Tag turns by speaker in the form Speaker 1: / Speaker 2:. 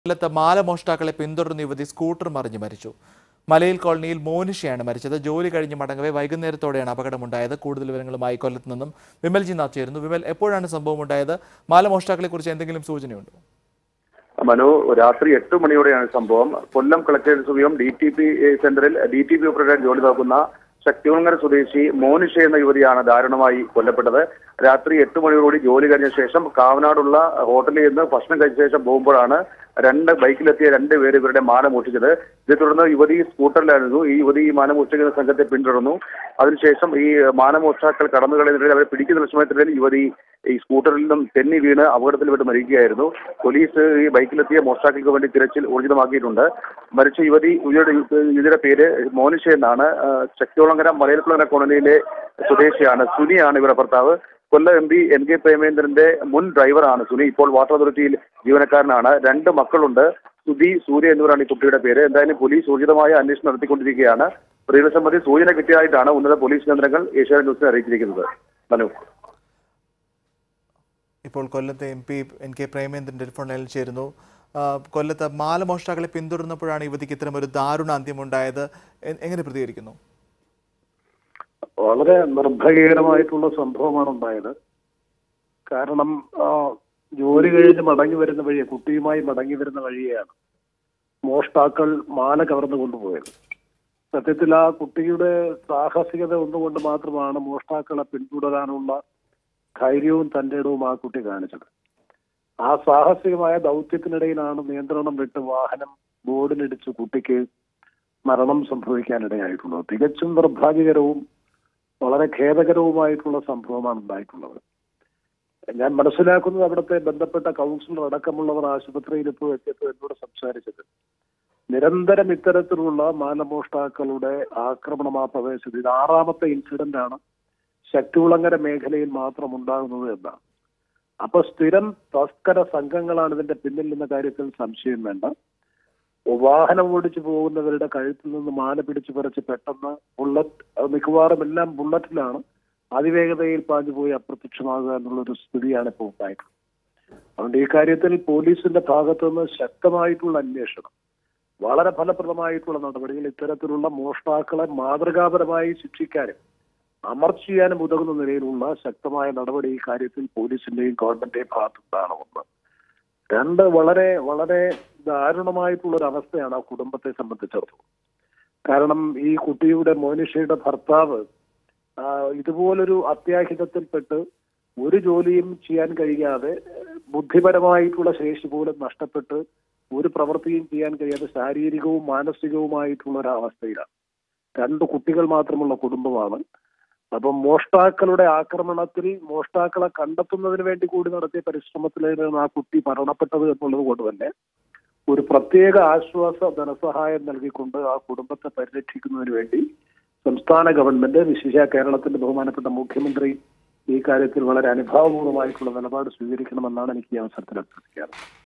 Speaker 1: കൊല്ലത്ത് മാലമോഷ്ടാക്കളെ പിന്തുടർന്ന യുവതി സ്കൂട്ടർ മറിഞ്ഞ് മരിച്ചു മലയിൽ കോളനിയിൽ മോനിഷയാണ് മരിച്ചത് ജോലി കഴിഞ്ഞ് മടങ്ങവേ വൈകുന്നേരത്തോടെയാണ് അപകടമുണ്ടായത് കൂടുതൽ വിവരങ്ങളുമായി കൊല്ലത്ത് നിന്നും വിമൽ ജിനാഥ് ചേരുന്നു വിമൽ എപ്പോഴാണ് സംഭവം ഉണ്ടായത് മാലമോഷ്ടാക്കളെ കുറിച്ച് എന്തെങ്കിലും സൂചനയുണ്ടോ
Speaker 2: മനു രാത്രി എട്ട് മണിയോടെയാണ് സംഭവം കൊല്ലം കളക്ടറേറ്റ് സമീപം ഡി ടി പി സെന്ററിൽ ഡി ടി പി ഓപ്പറേറ്റർ ജോലി നോക്കുന്ന ശക്തികുളങ്ങര സ്വദേശി മോനിഷ എന്ന യുവതിയാണ് ദാരുണമായി കൊല്ലപ്പെട്ടത് രാത്രി എട്ട് മണിയോടുകൂടി ജോലി കഴിഞ്ഞ ശേഷം കാവനാടുള്ള ഹോട്ടലിൽ നിന്ന് ഭക്ഷണം കഴിച്ച ശേഷം പോകുമ്പോഴാണ് രണ്ട് ബൈക്കിലെത്തിയ രണ്ട് പേര് ഇവരുടെ മാല മോഷ്ടിച്ചത് ഇതേ തുടർന്ന് യുവതി സ്കൂട്ടറിലായിരുന്നു ഈ യുവതി ഈ മാല മോഷ്ടിക്കുന്ന സംഘത്തെ പിന്തുടർന്നു അതിനുശേഷം ഈ മാനമോഷ്ടാക്കൾ കടന്നു കളയുന്നതിനിടയിൽ അവരെ പിടിക്കുന്ന ശ്രമത്തിനിടയിൽ യുവതി ഈ സ്കൂട്ടറിൽ നിന്നും തെന്നി വീണ് അപകടത്തിൽപ്പെട്ട് മരിക്കുകയായിരുന്നു പോലീസ് ഈ ബൈക്കിലെത്തിയ മോഷ്ടാക്കൾക്ക് വേണ്ടി തിരച്ചിൽ ഊർജിതമാക്കിയിട്ടുണ്ട് മരിച്ച യുവതി യുവതിയുടെ യുവതിയുടെ പേര് മോനിഷ എന്നാണ് ആ, ശക്തികുളങ്ങര മലയൽക്കുളങ്ങര കോളനിയിലെ സ്വദേശിയാണ് സുനിയാണ് ഇവരുടെ ഭർത്താവ് Kollam M P N K പ്രേമേന്ദ്രന്റെ മുൻ ഡ്രൈവറാണ് സുനി ഇപ്പോൾ വാട്ടർ അതോറിറ്റിയിൽ ജീവനക്കാരനാണ് രണ്ട് മക്കളുണ്ട് സുധി സൂര്യ എന്നിവരാണ് ഈ കുട്ടിയുടെ പേര് എന്തായാലും പോലീസ് ഊർജിതമായ അന്വേഷണം നടത്തിക്കൊണ്ടിരിക്കുകയാണ് പ്രതികളെ സംബന്ധിച്ച് സൂചന കിട്ടിയതായിട്ടാണ് ഉന്നത പോലീസ് കേന്ദ്രങ്ങൾ ഏഷ്യാനെറ്റ് ന്യൂസിനെ അറിയിച്ചിരിക്കുന്നത് മനു
Speaker 1: ഇപ്പോൾ കൊല്ലത്തെ M P N K Premendran telephone ലൈനിൽ ചേരുന്നു ആ, കൊല്ലത്ത് മാലമോഷ്ടാക്കളെ പിന്തുടർന്നപ്പോഴാണ് യുവതിക്ക് ഇത്തരമൊരു ദാരുണ അന്ത്യമുണ്ടായത് എ- എങ്ങനെ പ്രതികരിക്കുന്നു
Speaker 3: വളരെ നിർഭയകരമായിട്ടുള്ള സംഭവമാണ് ഉണ്ടായത് കാരണം ആ, ജോലി കഴിഞ്ഞ് മടങ്ങി വരുന്ന വഴി കുട്ടിയുമായി മടങ്ങി വരുന്ന വഴിയാണ് മോഷ്ടാക്കൾ മാല കവർന്നു കൊണ്ടുപോയത് സത്യത്തിൽ ആ കുട്ടിയുടെ സാഹസികത ഒന്നുകൊണ്ട് മാത്രമാണ് മോഷ്ടാക്കളെ പിന്തുടരാനുള്ള ധൈര്യവും തന്റെ ഇടവും ആ കുട്ടി കാണിച്ചത് ആ സാഹസികമായ ദൗത്യത്തിനിടയിലാണ് നിയന്ത്രണം വിട്ട് വാഹനം ബോർഡിലിടിച്ച് കുട്ടിക്ക് മരണം സംഭവിക്കാനിടയായിട്ടുള്ളത് തികച്ചും നിർഭാഗ്യകരവും വളരെ ഖേദകരവുമായിട്ടുള്ള സംഭവമാണ് ഉണ്ടായിട്ടുള്ളത് ഞാൻ മനസ്സിലാക്കുന്നത് അവിടുത്തെ ബന്ധപ്പെട്ട കൗൺസിലർ അടക്കമുള്ളവർ ആശുപത്രിയിൽ ഇപ്പോൾ എത്തിയപ്പോൾ എന്നോട് സംസാരിച്ചത് നിരന്തരം ഇത്തരത്തിലുള്ള മാനമോഷ്ടാക്കളുടെ ആക്രമണം ആ പ്രദേശത്ത് ഇത് ആറാമത്തെ ഇൻസിഡന്റ് ആണ് ശക്തികുളങ്ങര മേഖലയിൽ മാത്രം ഉണ്ടാകുന്നത് എന്നാണ് അപ്പൊ സ്ഥിരം തസ്കര സംഘങ്ങളാണ് ഇതിന്റെ പിന്നിൽ എന്ന കാര്യത്തിൽ സംശയം വേണ്ട വാഹനം ഓടിച്ചു പോകുന്നവരുടെ കഴുത്തിൽ നിന്ന് മാല പിടിച്ചു പറിച്ച് പെട്ടെന്ന് ബുള്ളറ്റ് അത് മിക്കവാറും എല്ലാം ബുള്ളറ്റിലാണ് അതിവേഗതയിൽ പാഞ്ഞു പോയി അപ്രത്യക്ഷമാകുക എന്നുള്ള ഒരു സ്ഥിതിയാണ് ഇപ്പോൾ ഉണ്ടായിട്ടുള്ളത് അതുകൊണ്ട് ഈ കാര്യത്തിൽ പോലീസിന്റെ ഭാഗത്തു നിന്ന് ശക്തമായിട്ടുള്ള അന്വേഷണം വളരെ ഫലപ്രദമായിട്ടുള്ള നടപടികൾ ഇത്തരത്തിലുള്ള മോഷ്ടാക്കളെ മാതൃകാപരമായി ശിക്ഷിക്കാനും അമർച്ച ചെയ്യാനും ഉതകുന്ന നിലയിലുള്ള ശക്തമായ നടപടി ഈ കാര്യത്തിൽ പോലീസിന്റെയും ഗവൺമെന്റിന്റെയും ഭാഗത്തുനിന്നാണ് ഒന്ന് രണ്ട് വളരെ വളരെ ദാരുണമായിട്ടുള്ള ഒരു അവസ്ഥയാണ് ആ കുടുംബത്തെ സംബന്ധിച്ചിടത്തോളം കാരണം ഈ കുട്ടിയുടെ മോനിഷയുടെ ഭർത്താവ് ആ, ഇതുപോലൊരു അത്യാഹിതത്തിൽപ്പെട്ട് ഒരു ജോലിയും ചെയ്യാൻ കഴിയാതെ ബുദ്ധിപരമായിട്ടുള്ള ശേഷി പോലും നഷ്ടപ്പെട്ട് ഒരു പ്രവൃത്തിയും ചെയ്യാൻ കഴിയാതെ ശാരീരികവും മാനസികവുമായിട്ടുള്ള ഒരു അവസ്ഥയിലാണ് രണ്ട് കുട്ടികൾ മാത്രമുള്ള കുടുംബമാണ് അപ്പം മോഷ്ടാക്കളുടെ ആക്രമണത്തിൽ മോഷ്ടാക്കളെ കണ്ടെത്തുന്നതിന് വേണ്ടി കൂടി നടത്തിയ പരിശ്രമത്തിലാണ് ആ കുട്ടി മരണപ്പെട്ടത് എന്നുള്ളത് കൊണ്ട് തന്നെ ഒരു പ്രത്യേക ആശ്വാസ ധനസഹായം നൽകിക്കൊണ്ട് ആ കുടുംബത്തെ പരിരക്ഷിക്കുന്നതിന് വേണ്ടി സംസ്ഥാന ഗവൺമെന്റ് വിശേഷ കേരളത്തിന്റെ ബഹുമാനപ്പെട്ട മുഖ്യമന്ത്രി ഈ കാര്യത്തിൽ വളരെ അനുഭാവപൂർവ്വമായിട്ടുള്ള നിലപാട് സ്വീകരിക്കണമെന്നാണ് എനിക്ക് ഈ അവസരത്തിൽ അഭ്യർത്ഥിക്കാറ്